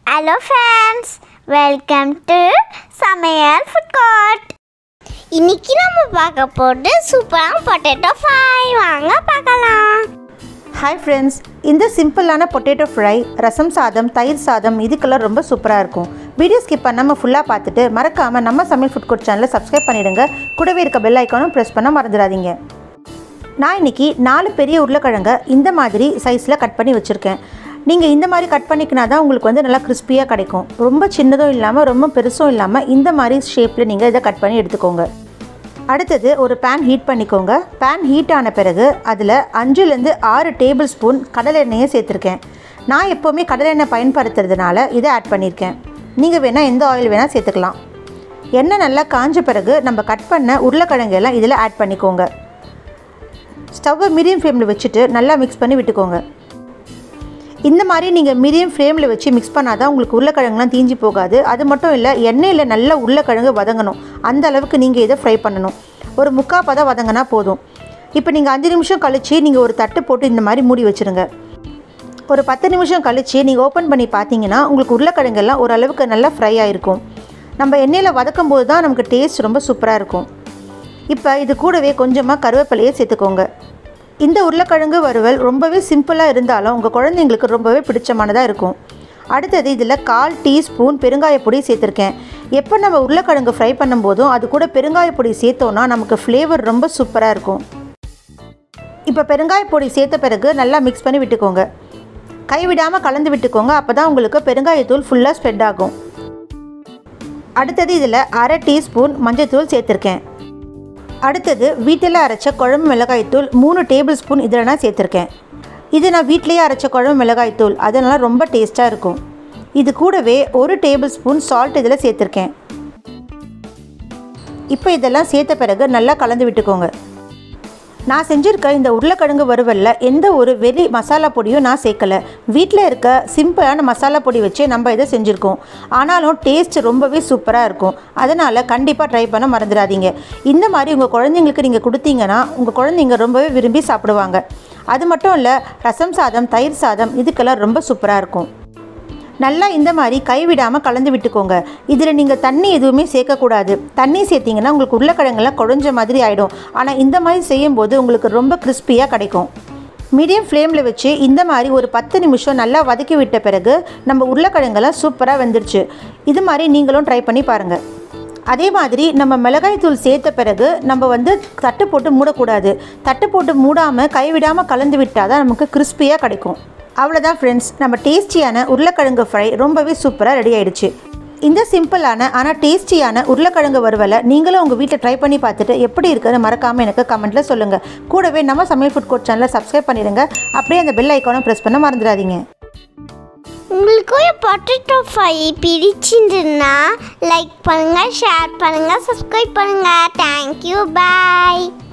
hello friends welcome to சமையல் food court இன்னைக்கு நம்ம பார்க்க போட்டு சூப்பரான பொட்டேட்டோ ஃப்ரை வாங்க பார்க்கலாம் ஹாய் ஃப்ரெண்ட்ஸ் இந்த சிம்பிளான பொட்டேட்டோ ஃப்ரை ரசம் சாதம் தயிர் சாதம் இதுக்கெல்லாம் ரொம்ப சூப்பராக இருக்கும் வீடியோ ஸ்கிப் பண்ணாமல் ஃபுல்லாக பார்த்துட்டு மறக்காமல் நம்ம சமையல் ஃபுட் கோர்ட் சேனலை சப்ஸ்கிரைப் பண்ணிடுங்க கூடவே இருக்க பெல் ஐக்கானும் ப்ரெஸ் பண்ண மறந்துடாதீங்க நான் இன்னைக்கு நாலு பெரிய உருளைக்கிழங்க இந்த மாதிரி சைஸில் கட் பண்ணி வச்சுருக்கேன் நீங்கள் இந்த மாதிரி கட் பண்ணிக்கினா தான் உங்களுக்கு வந்து நல்லா கிறிஸ்பியாக கிடைக்கும் ரொம்ப சின்னதும் இல்லாமல் ரொம்ப பெருசும் இல்லாமல் இந்த மாதிரி ஷேப்பில் நீங்கள் இதை கட் பண்ணி எடுத்துக்கோங்க அடுத்தது ஒரு பேன் ஹீட் பண்ணிக்கோங்க பேன் ஹீட் ஆன பிறகு அதில் அஞ்சுலேருந்து ஆறு டேபிள் ஸ்பூன் கடலை எண்ணெயை சேர்த்துருக்கேன் நான் எப்போவுமே கடலை எண்ணெய் பயன்படுத்துறதுனால இதை ஆட் பண்ணியிருக்கேன் நீங்கள் வேணால் எந்த ஆயில் வேணால் சேர்த்துக்கலாம் எண்ணெய் நல்லா காஞ்ச பிறகு நம்ம கட் பண்ண உருளைக்கிழங்கு எல்லாம் இதில் ஆட் பண்ணிக்கோங்க ஸ்டவ்வை மீடியம் ஃப்ளேமில் வச்சுட்டு நல்லா மிக்ஸ் பண்ணி விட்டுக்கோங்க இந்த மாதிரி நீங்கள் மீடியம் ஃப்ளேமில் வச்சு மிக்ஸ் பண்ணால் தான் உங்களுக்கு உருளைக்கிழங்குலாம் தீஞ்சு போகாது அது மட்டும் இல்லை எண்ணெயில் நல்லா உருளைக்கிழங்கு வதங்கணும் அந்த அளவுக்கு நீங்கள் இதை ஃப்ரை பண்ணணும் ஒரு முக்கா பதம் வதங்கினா போதும் இப்போ நீங்கள் அஞ்சு நிமிஷம் கழித்து நீங்கள் ஒரு தட்டு போட்டு இந்த மாதிரி மூடி வச்சுருங்க ஒரு பத்து நிமிஷம் கழித்து நீங்கள் ஓப்பன் பண்ணி பார்த்தீங்கன்னா உங்களுக்கு உருளைக்கிழங்கெல்லாம் ஓரளவுக்கு நல்லா ஃப்ரை ஆகிருக்கும் நம்ம எண்ணெயில் வதக்கும் போது தான் நமக்கு டேஸ்ட் ரொம்ப சூப்பராக இருக்கும் இப்போ இது கூடவே கொஞ்சமாக கருவேப்பிலையை சேர்த்துக்கோங்க இந்த உருளைக்கிழங்கு வறுவல் ரொம்பவே சிம்பிளாக இருந்தாலும் உங்கள் குழந்தைங்களுக்கு ரொம்பவே பிடிச்சமானதாக இருக்கும் அடுத்தது இதில் கால் டீஸ்பூன் பெருங்காயப்பொடி சேர்த்துருக்கேன் எப்போ நம்ம உருளைக்கிழங்கு ஃப்ரை பண்ணும்போதும் அது கூட பெருங்காயப்பொடி சேர்த்தோன்னா நமக்கு ஃப்ளேவர் ரொம்ப சூப்பராக இருக்கும் இப்போ பெருங்காயப்பொடி சேர்த்த பிறகு நல்லா மிக்ஸ் பண்ணி விட்டுக்கோங்க கைவிடாமல் கலந்து விட்டுக்கோங்க அப்போ தான் உங்களுக்கு பெருங்காயத்தூள் ஃபுல்லாக ஸ்ப்ரெட் ஆகும் அடுத்தது இதில் அரை டீஸ்பூன் மஞ்சள்தூள் சேர்த்துருக்கேன் அடுத்தது வீட்டில் அரைச்ச குழம்பு மிளகாய்த்தூள் மூணு டேபிள் ஸ்பூன் இதில் நான் சேர்த்துருக்கேன் இது நான் வீட்டிலேயே அரைச்ச குழம்பு மிளகாய்த்தூள் அதனால் ரொம்ப டேஸ்ட்டாக இருக்கும் இது கூடவே ஒரு டேபிள் ஸ்பூன் சால்ட் இதில் சேர்த்துருக்கேன் இப்போ இதெல்லாம் சேர்த்த பிறகு நல்லா கலந்து விட்டுக்கோங்க நான் செஞ்சுருக்க இந்த உருளைக்கிழங்கு வறுவலில் எந்த ஒரு வெளி மசாலா பொடியும் நான் சேர்க்கலை வீட்டில் இருக்க சிம்பிளான மசாலா பொடி வச்சு நம்ம இதை செஞ்சுருக்கோம் ஆனாலும் டேஸ்ட் ரொம்பவே சூப்பராக இருக்கும் அதனால் கண்டிப்பாக ட்ரை பண்ண மறந்துடாதீங்க இந்த மாதிரி உங்கள் குழந்தைங்களுக்கு நீங்கள் கொடுத்தீங்கன்னா உங்கள் குழந்தைங்க ரொம்பவே விரும்பி சாப்பிடுவாங்க அது மட்டும் இல்லை ரசம் சாதம் தயிர் சாதம் இதுக்கெல்லாம் ரொம்ப சூப்பராக இருக்கும் நல்லா இந்த மாதிரி கைவிடாமல் கலந்து விட்டுக்கோங்க இதில் நீங்கள் தண்ணி எதுவுமே சேர்க்கக்கூடாது தண்ணி சேர்த்திங்கன்னா உங்களுக்கு உருளைக்கிழங்கெல்லாம் குழஞ்ச மாதிரி ஆகிடும் ஆனால் இந்த மாதிரி செய்யும்போது உங்களுக்கு ரொம்ப கிறிஸ்பியாக கிடைக்கும் மீடியம் ஃப்ளேமில் வச்சு இந்த மாதிரி ஒரு பத்து நிமிஷம் நல்லா வதக்கி விட்ட பிறகு நம்ம உருளைக்கிழங்கெல்லாம் சூப்பராக வெந்துருச்சு இது மாதிரி நீங்களும் ட்ரை பண்ணி பாருங்கள் அதே மாதிரி நம்ம மிளகாய்த்தூள் சேர்த்த பிறகு நம்ம வந்து தட்டு போட்டு மூடக்கூடாது தட்டு போட்டு மூடாமல் கைவிடாமல் கலந்து விட்டால் தான் நமக்கு கிறிஸ்பியாக கிடைக்கும் அவ்வளோதான் ஃப்ரெண்ட்ஸ் நம்ம டேஸ்டியான உருளைக்கிழங்கு ஃப்ரை ரொம்பவே சூப்பராக ரெடி ஆயிடுச்சு இந்த சிம்பிளான ஆனால் டேஸ்டியான உருளைக்கிழங்கு வறுவலை நீங்களும் உங்கள் வீட்டில் ட்ரை பண்ணி பார்த்துட்டு எப்படி இருக்குன்னு மறக்காமல் எனக்கு கமெண்ட்டில் சொல்லுங்கள் கூடவே நம்ம சமையல் ஃபுட் கோர்ட் சேனலை சப்ஸ்கிரைப் பண்ணிடுங்க அப்படியே அந்த பெல் ஐக்கானும் ப்ரெஸ் பண்ண மறந்துடாதீங்க உங்களுக்கு பொட்டேட்டோ ஃப்ரை பிடிச்சிருந்துன்னா லைக் பண்ணுங்கள் ஷேர் பண்ணுங்கள் சப்ஸ்கிரைப் பண்ணுங்கள் தேங்க்யூ பாய்